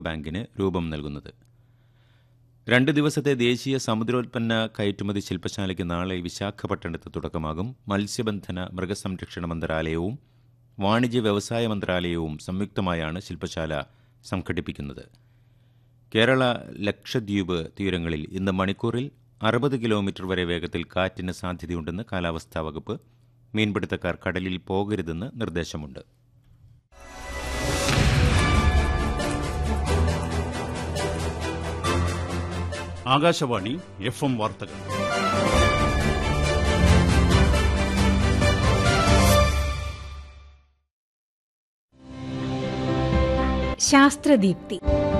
ബാങ്കിന് രൂപം നൽകുന്നത് രണ്ട് ദിവസത്തെ ദേശീയ സമുദ്രോൽപ്പന്ന കയറ്റുമതി ശില്പശാലയ്ക്ക് നാളെ വിശാഖപട്ടണത്ത് തുടക്കമാകും മത്സ്യബന്ധന മൃഗസംരക്ഷണ മന്ത്രാലയവും വാണിജ്യ വ്യവസായ മന്ത്രാലയവും സംയുക്തമായാണ് ശില്പശാല സംഘടിപ്പിക്കുന്നത് കേരള ലക്ഷദ്വീപ് തീരങ്ങളിൽ ഇന്ന് മണിക്കൂറിൽ അറുപത് കിലോമീറ്റർ വരെ വേഗത്തിൽ കാറ്റിന് സാധ്യതയുണ്ടെന്ന് കാലാവസ്ഥാ വകുപ്പ് മീൻപിടുത്തക്കാർ കടലിൽ പോകരുതെന്ന് നിർദ്ദേശമുണ്ട് ആകാശവാണി എഫ് എം വാർത്തകൾ ശാസ്ത്രദീപ്തി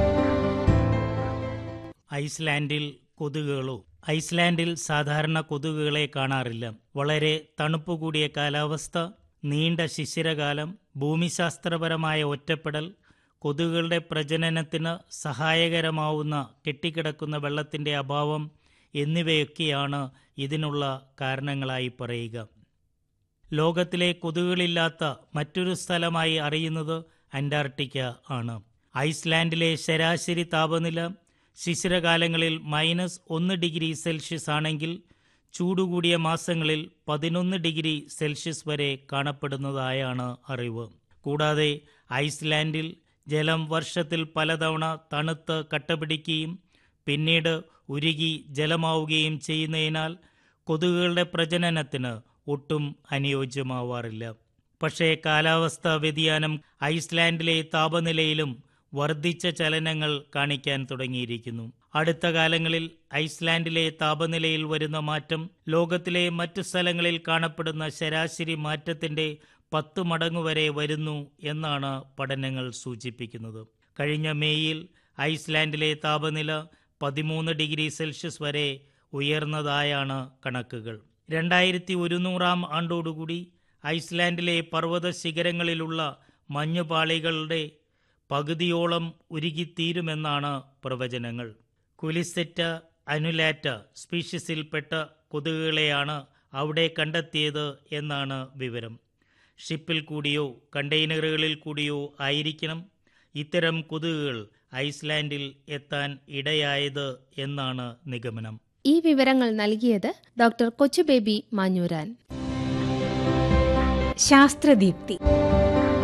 ഐസ്ലാൻഡിൽ കൊതുകുകളോ ഐസ്ലാൻഡിൽ സാധാരണ കൊതുകുകളെ കാണാറില്ല വളരെ തണുപ്പ് കൂടിയ കാലാവസ്ഥ നീണ്ട ശിശിരകാലം ഭൂമിശാസ്ത്രപരമായ ഒറ്റപ്പെടൽ കൊതുകുകളുടെ പ്രജനനത്തിന് സഹായകരമാവുന്ന കെട്ടിക്കിടക്കുന്ന വെള്ളത്തിന്റെ അഭാവം എന്നിവയൊക്കെയാണ് ഇതിനുള്ള കാരണങ്ങളായി പറയുക ലോകത്തിലെ കൊതുകുകളില്ലാത്ത മറ്റൊരു സ്ഥലമായി അറിയുന്നത് അന്റാർട്ടിക്ക ആണ് ഐസ്ലാൻഡിലെ ശരാശരി താപനില ശിശിരകാലങ്ങളിൽ മൈനസ് ഒന്ന് ഡിഗ്രി സെൽഷ്യസ് ആണെങ്കിൽ ചൂടുകൂടിയ മാസങ്ങളിൽ പതിനൊന്ന് ഡിഗ്രി സെൽഷ്യസ് വരെ കാണപ്പെടുന്നതായാണ് അറിവ് കൂടാതെ ഐസ്ലാൻഡിൽ ജലം വർഷത്തിൽ പലതവണ തണുത്ത് കട്ടപിടിക്കുകയും പിന്നീട് ഉരുകി ജലമാവുകയും ചെയ്യുന്നതിനാൽ കൊതുകുകളുടെ പ്രജനനത്തിന് ഒട്ടും അനുയോജ്യമാവാറില്ല പക്ഷേ കാലാവസ്ഥാ വ്യതിയാനം ഐസ്ലാൻഡിലെ താപനിലയിലും വർദ്ധിച്ച ചലനങ്ങൾ കാണിക്കാൻ തുടങ്ങിയിരിക്കുന്നു അടുത്ത കാലങ്ങളിൽ ഐസ്ലാൻഡിലെ താപനിലയിൽ വരുന്ന മാറ്റം ലോകത്തിലെ മറ്റു സ്ഥലങ്ങളിൽ കാണപ്പെടുന്ന ശരാശരി മാറ്റത്തിന്റെ പത്ത് മടങ്ങ് വരെ വരുന്നു എന്നാണ് പഠനങ്ങൾ സൂചിപ്പിക്കുന്നത് കഴിഞ്ഞ മേയിൽ ഐസ്ലാൻഡിലെ താപനില പതിമൂന്ന് ഡിഗ്രി സെൽഷ്യസ് വരെ ഉയർന്നതായാണ് കണക്കുകൾ രണ്ടായിരത്തി ഒരുന്നൂറാം ആണ്ടോടുകൂടി ഐസ്ലാൻഡിലെ പർവ്വത ശിഖരങ്ങളിലുള്ള മഞ്ഞുപാളികളുടെ പകുതിയോളം ഉരുകിത്തീരുമെന്നാണ് പ്രവചനങ്ങൾ കുലിസെറ്റ അനുലാറ്റ സ്പീഷ്യസിൽപ്പെട്ട കൊതുകുകളെയാണ് അവിടെ കണ്ടെത്തിയത് എന്നാണ് വിവരം ഷിപ്പിൽ കൂടിയോ കണ്ടെയ്നറുകളിൽ കൂടിയോ ആയിരിക്കണം ഇത്തരം കൊതുകുകൾ ഐസ്ലാൻഡിൽ എത്താൻ ഇടയായത് എന്നാണ് നിഗമനം ഈ വിവരങ്ങൾ നൽകിയത് ഡോക്ടർ കൊച്ചുബേബി മാഞ്ഞൂരാൻ ശാസ്ത്രദീപ്തി